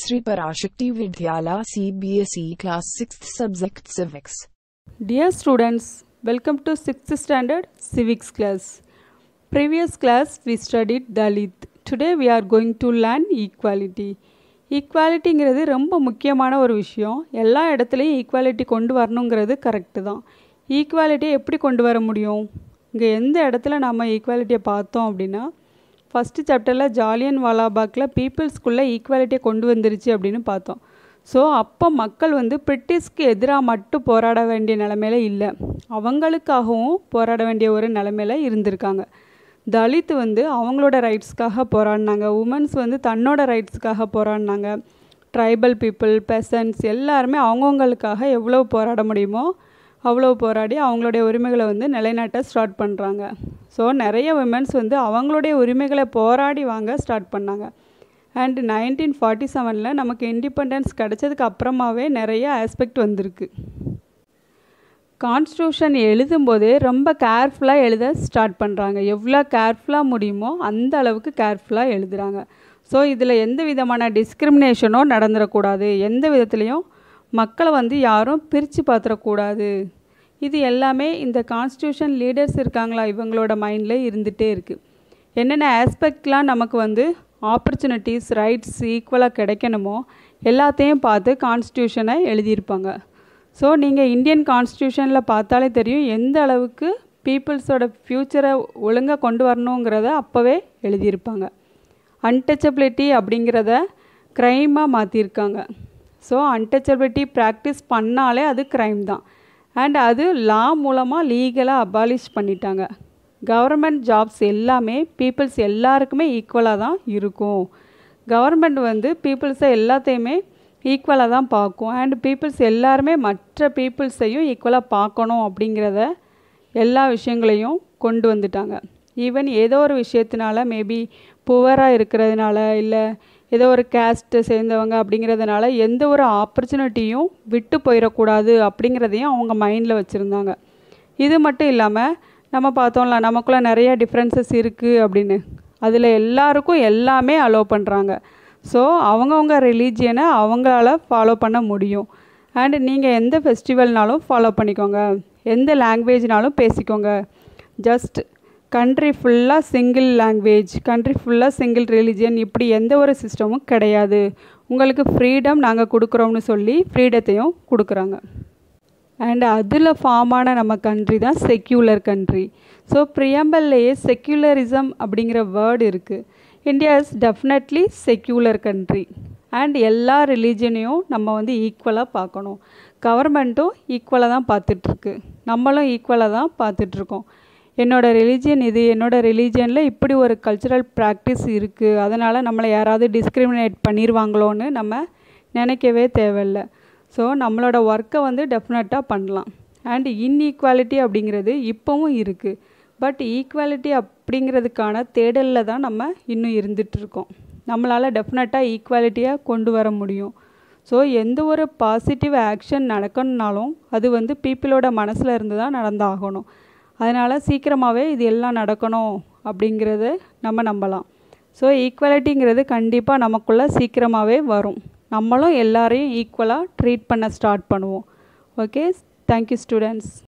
Sri Parashakti Vidyala CBSE Class 6th Subject Civics. Dear students, welcome to 6th standard civics class. Previous class we studied Dalit. Today we are going to learn equality. ஈக்குவாலிட்டிங்கிறது ரொம்ப முக்கியமான ஒரு விஷயம் எல்லா இடத்துலையும் equality கொண்டு வரணுங்கிறது correct தான் ஈக்குவாலிட்டியை எப்படி கொண்டு வர முடியும் இங்கே எந்த இடத்துல நம்ம ஈக்குவாலிட்டியை பார்த்தோம் அப்படின்னா ஃபஸ்ட்டு சாப்டரில் ஜாலியன் வாலாபாக்கில் பீப்புள்ஸ்குள்ளே ஈக்குவாலிட்டியை கொண்டு வந்துருச்சு அப்படின்னு பார்த்தோம் ஸோ அப்போ மக்கள் வந்து பிரிட்டிஷ்க்கு எதிராக மட்டும் போராட வேண்டிய நிலமையில இல்லை அவங்களுக்காகவும் போராட வேண்டிய ஒரு நிலமையில இருந்திருக்காங்க தலித் வந்து அவங்களோட ரைட்ஸ்க்காக போராடினாங்க உமன்ஸ் வந்து தன்னோட ரைட்ஸ்க்காக போராடினாங்க ட்ரைபல் பீப்புள் பெசன்ஸ் எல்லாருமே அவங்கவுங்களுக்காக எவ்வளோ போராட முடியுமோ அவ்வளோ போராடி அவங்களுடைய உரிமைகளை வந்து நிலைநாட்ட ஸ்டார்ட் பண்ணுறாங்க ஸோ நிறைய விமென்ஸ் வந்து அவங்களுடைய உரிமைகளை போராடி வாங்க ஸ்டார்ட் பண்ணாங்க அண்ட் நைன்டீன் ஃபார்ட்டி செவனில் நமக்கு இண்டிபெண்டன்ஸ் கிடச்சதுக்கு அப்புறமாவே நிறைய ஆஸ்பெக்ட் வந்திருக்கு கான்ஸ்டியூஷன் எழுதும்போதே ரொம்ப கேர்ஃபுல்லாக எழுத ஸ்டார்ட் பண்ணுறாங்க எவ்வளோ கேர்ஃபுல்லாக முடியுமோ அந்த அளவுக்கு கேர்ஃபுல்லாக எழுதுகிறாங்க ஸோ இதில் எந்த விதமான டிஸ்கிரிமினேஷனோ நடந்துடக்கூடாது எந்த விதத்துலேயும் மக்களை வந்து யாரும் பிரித்து பார்த்துடக்கூடாது இது எல்லாமே இந்த கான்ஸ்டியூஷன் லீடர்ஸ் இருக்காங்களா இவங்களோட மைண்டில் இருந்துகிட்டே இருக்குது என்னென்ன ஆஸ்பெக்ட்லாம் நமக்கு வந்து ஆப்பர்ச்சுனிட்டிஸ் ரைட்ஸ் ஈக்குவலாக கிடைக்கணுமோ எல்லாத்தையும் பார்த்து கான்ஸ்டியூஷனை எழுதியிருப்பாங்க ஸோ நீங்கள் இந்தியன் கான்ஸ்டியூஷனில் பார்த்தாலே தெரியும் எந்த அளவுக்கு பீப்புள்ஸோட ஃப்யூச்சரை ஒழுங்காக கொண்டு வரணுங்கிறத அப்போவே எழுதியிருப்பாங்க அன்டச்சபிலிட்டி அப்படிங்கிறத க்ரைமாக மாற்றிருக்காங்க ஸோ அன்டச்சபிலிட்டி ப்ராக்டிஸ் பண்ணாலே அது க்ரைம் தான் அண்ட் அது லா மூலமாக லீகலாக அபாலிஷ் பண்ணிட்டாங்க கவர்மெண்ட் ஜாப்ஸ் எல்லாமே பீப்புள்ஸ் எல்லாருக்குமே ஈக்குவலாக தான் இருக்கும் கவர்மெண்ட் வந்து பீப்புள்ஸை எல்லாத்தையுமே ஈக்குவலாக தான் பார்க்கும் அண்ட் பீப்புள்ஸ் எல்லாருமே மற்ற பீப்புள்ஸையும் ஈக்குவலாக பார்க்கணும் அப்படிங்கிறத எல்லா விஷயங்களையும் கொண்டு வந்துட்டாங்க ஈவன் ஏதோ ஒரு விஷயத்தினால மேபி புவராக இருக்கிறதுனால இல்லை ஏதோ ஒரு கேஸ்ட்டு சேர்ந்தவங்க அப்படிங்கிறதுனால எந்த ஒரு ஆப்பர்ச்சுனிட்டியும் விட்டு போயிடக்கூடாது அப்படிங்கிறதையும் அவங்க மைண்டில் வச்சுருந்தாங்க இது மட்டும் இல்லாமல் நம்ம பார்த்தோம்ல நமக்குள்ளே நிறைய டிஃப்ரென்சஸ் இருக்குது அப்படின்னு அதில் எல்லாருக்கும் எல்லாமே அலோவ் பண்ணுறாங்க ஸோ அவங்கவுங்க ரிலீஜியனை அவங்களால ஃபாலோ பண்ண முடியும் அண்ட் நீங்கள் எந்த ஃபெஸ்டிவல்னாலும் ஃபாலோ பண்ணிக்கோங்க எந்த லாங்குவேஜ்னாலும் பேசிக்கோங்க ஜஸ்ட் கண்ட்ரி ஃபுல்லாக சிங்கிள் லாங்குவேஜ் கண்ட்ரி ஃபுல்லாக சிங்கிள் ரிலீஜியன் இப்படி எந்த ஒரு சிஸ்டமும் கிடையாது உங்களுக்கு ஃப்ரீடம் நாங்கள் கொடுக்குறோம்னு சொல்லி ஃப்ரீடத்தையும் கொடுக்குறாங்க அண்ட் அதில் ஃபார்மான நம்ம கண்ட்ரி தான் செக்யூலர் கண்ட்ரி ஸோ ப்ரியம்பல்லையே செக்யூலரிசம் அப்படிங்கிற வேர்டு இருக்குது India is definitely secular country and எல்லா ரிலீஜனையும் நம்ம வந்து ஈக்குவலாக பார்க்கணும் கவர்மெண்ட்டும் ஈக்குவலாக தான் பார்த்துட்ருக்கு நம்மளும் ஈக்குவலாக தான் பார்த்துட்ருக்கோம் என்னோடய ரிலீஜியன் இது என்னோடய ரிலீஜியனில் இப்படி ஒரு கல்ச்சுரல் ப்ராக்டிஸ் இருக்குது அதனால் நம்மளை யாராவது டிஸ்கிரிமினேட் பண்ணிடுவாங்களோன்னு நம்ம நினைக்கவே தேவையில்லை ஸோ நம்மளோட ஒர்க்கை வந்து டெஃபினட்டாக பண்ணலாம் அண்ட் இன்ஈக்குவாலிட்டி அப்படிங்கிறது இப்போவும் இருக்குது பட் ஈக்குவாலிட்டி அப்படிங்கிறதுக்கான தேடலில் தான் நம்ம இன்னும் இருந்துகிட்ருக்கோம் நம்மளால் டெஃபினட்டாக ஈக்குவாலிட்டியாக கொண்டு வர முடியும் ஸோ எந்த ஒரு பாசிட்டிவ் ஆக்ஷன் நடக்கணுனாலும் அது வந்து பீப்புளோட மனசில் இருந்து தான் நடந்தாகணும் அதனால் சீக்கிரமாகவே இது எல்லாம் நடக்கணும் அப்படிங்கிறத நம்ம நம்பலாம் ஸோ ஈக்குவாலிட்டிங்கிறது கண்டிப்பாக நமக்குள்ளே சீக்கிரமாகவே வரும் நம்மளும் எல்லாரையும் ஈக்குவலாக ட்ரீட் பண்ண ஸ்டார்ட் பண்ணுவோம் ஓகே தேங்க்யூ ஸ்டூடெண்ட்ஸ்